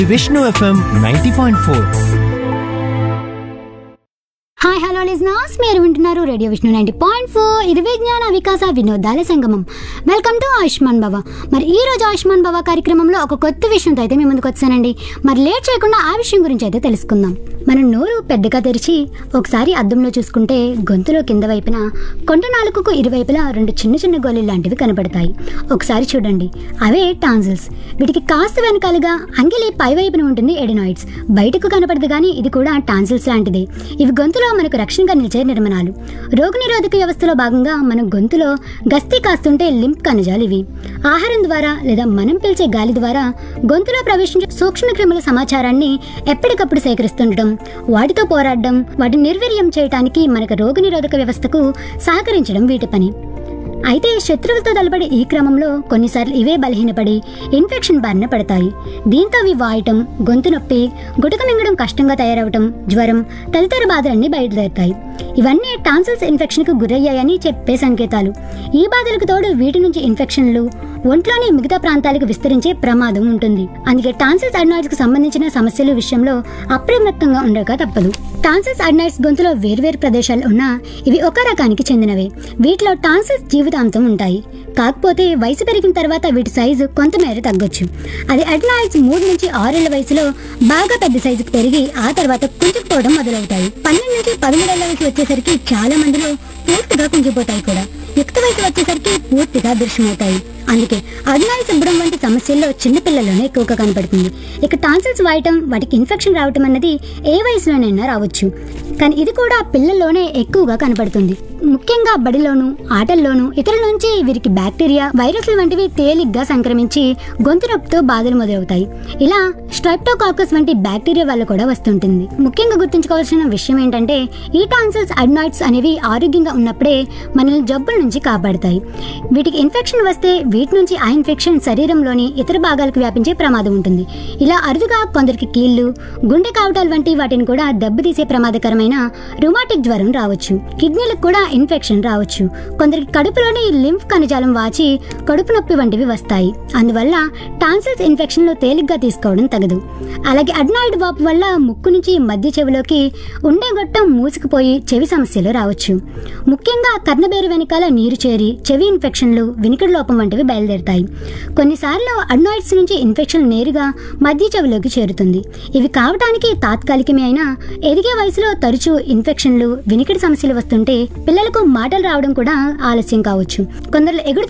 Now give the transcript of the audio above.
Vishnu FM ninety point four hi hello listeners మీరు వింటున్నారు radio Vishnu ninety point four ఇది విజ్ఞాన వికాస వినోదాల సంగమం వెల్కమ్ టు ఆయుష్మాన్ భవ మరి ఈ రోజు ఆయుష్మాన్ భవ కార్యక్రమంలో ఒక కొత్త విషయంతో అయితే మీ ముందుకు వచ్చానండి మరి లేట్ చేయకుండా ఆ విషయం గురించి అయితే తెలుసుకుందాం మనం నోరు పెద్దగా తెరిచి ఒకసారి అద్దంలో చూసుకుంటే గొంతులో కింద వైపున కొంట నాలుకకు ఇరువైపులా రెండు చిన్న చిన్న గోళీలు లాంటివి కనబడతాయి ఒకసారి చూడండి అవే టాన్సిల్స్ వీటికి కాస్త వెనకాలుగా అంగిలి పై వైపున ఉంటుంది ఎడెనాయిడ్స్ బయటకు కనపడదు కానీ ఇది కూడా టాన్సిల్స్ లాంటిదే ఇవి గొంతులో మనకు రక్షణగా నిలిచే నిర్మాణాలు రోగనిరోధక వ్యవస్థలో భాగంగా మనం గొంతులో గస్తీ కాస్తుంటే లింప్ కణజాలు ఇవి ఆహారం ద్వారా లేదా మనం పీల్చే గాలి ద్వారా గొంతులో ప్రవేశించే సూక్ష్మక్రిముల సమాచారాన్ని ఎప్పటికప్పుడు సేకరిస్తుండటం వాటితో పోరాడడం వాటిని నిర్వీర్యం చేయడానికి మనకు రోగనిరోధక వ్యవస్థకు సహకరించడం వీటి పని అయితే శత్రువులతో తలపడే ఈ క్రమంలో కొన్నిసార్లు ఇవే బలహీనపడి ఇన్ఫెక్షన్ బారిన పడతాయి దీంతో అవి వాయటం గొంతు నొప్పి గుటక మింగడం కష్టంగా తయారవటం జ్వరం తదితర బాధలన్నీ బయలుదేరుతాయి ఇవన్నీ టాన్సిల్స్ ఇన్ఫెక్షన్కు గురయ్యాయని చెప్పే సంకేతాలు ఈ బాధలకు తోడు వీటి నుంచి ఇన్ఫెక్షన్లు ఒంట్లోని మిగతా ప్రాంతాలకు విస్తరించే ప్రమాదం ఉంటుంది అందుకే టాన్సిల్స్ అడ్నాయిడ్స్ కు సంబంధించిన సమస్యల విషయంలో అప్రమత్తంగా ఉండక తప్పదు టాన్సిల్స్ అడ్నాయిడ్స్ గొంతులో వేర్వేరు ప్రదేశాలు ఉన్నా ఇవి ఒక రకానికి చెందినవే వీటిలో టాన్సిల్స్ జీవితాంతం ఉంటాయి కాకపోతే వయసు పెరిగిన తర్వాత వీటి సైజు కొంతమేర తగ్గొచ్చు అది అడ్నాయిడ్స్ మూడు నుంచి ఆరేళ్ల వయసులో బాగా పెద్ద సైజుకు పెరిగి ఆ తర్వాత కుంచుకుపోవడం మొదలవుతాయి పన్నెండు నుంచి పదమూడేళ్ల వయసు వచ్చేసరికి చాలా మందిలో పూర్తిగా కుంగిపోతాయి కూడా యుక్త వయసు వచ్చేసరికి పూర్తిగా దృశ్యమవుతాయి అందుకే అడ్నాయిడ్స్ ఇవ్వడం వంటి సమస్యల్లో చిన్నపిల్లల్లోనే ఎక్కువగా కనపడుతుంది ఇక టాన్సిల్స్ వాయటం వాటికి ఇన్ఫెక్షన్ రావటం అన్నది ఏ వయసులోనైనా రావచ్చు కానీ ఇది కూడా పిల్లల్లోనే ఎక్కువగా కనపడుతుంది ముఖ్యంగా బడిలోను ఆటల్లోనూ ఇతరుల నుంచి వీరికి బ్యాక్టీరియా వైరస్లు వంటివి తేలిగ్గా సంక్రమించి గొంతు నొప్పితో బాధలు మొదలవుతాయి ఇలా స్ట్రెప్టోకాకస్ వంటి బ్యాక్టీరియా వల్ల కూడా వస్తుంటుంది ముఖ్యంగా గుర్తుంచుకోవాల్సిన విషయం ఏంటంటే ఈ టాన్సిల్స్ అడ్నాయిడ్స్ అనేవి ఆరోగ్యంగా ఉన్నప్పుడే మనల్ని జబ్బుల నుంచి కాపాడతాయి వీటికి ఇన్ఫెక్షన్ వస్తే వీటి నుంచి ఆ ఇన్ఫెక్షన్ శరీరంలోని ఇతర భాగాలకు వ్యాపించే ప్రమాదం ఉంటుంది ఇలా అరుదుగా కొందరికి కీళ్లు గుండె కావటాలు వంటి వాటిని కూడా దెబ్బతీసే ప్రమాదకరమైన రుమాటిక్ జ్వరం రావచ్చు కిడ్నీలకు కూడా ఇన్ఫెక్షన్ రావచ్చు కొందరికి కడుపులోని లింఫ్ కణజాలం వాచి కడుపు నొప్పి వంటివి వస్తాయి అందువల్ల టాన్సిల్స్ ఇన్ఫెక్షన్లు తేలిగ్గా తీసుకోవడం తగదు అలాగే అడ్నాయిడ్ వాపు వల్ల ముక్కు నుంచి మధ్య చెవిలోకి ఉండే గొట్టం మూసుకుపోయి చెవి సమస్యలు రావచ్చు ముఖ్యంగా కర్ణబేరు వెనకాల నీరు చేరి చెవి ఇన్ఫెక్షన్లు వినికిడి లోపం వంటివి బయలుదేరుతాయి కొన్నిసార్లు అడ్నాయిడ్స్ నుంచి ఇన్ఫెక్షన్ నేరుగా మధ్య చెవిలోకి చేరుతుంది ఇవి కావటానికి తాత్కాలికమే అయినా ఎదిగే వయసులో తరచూ ఇన్ఫెక్షన్లు వినికిడి సమస్యలు వస్తుంటే పిల్లలకు మాటలు రావడం కూడా ఆలస్యం కావచ్చు కొందరు ఎగుడు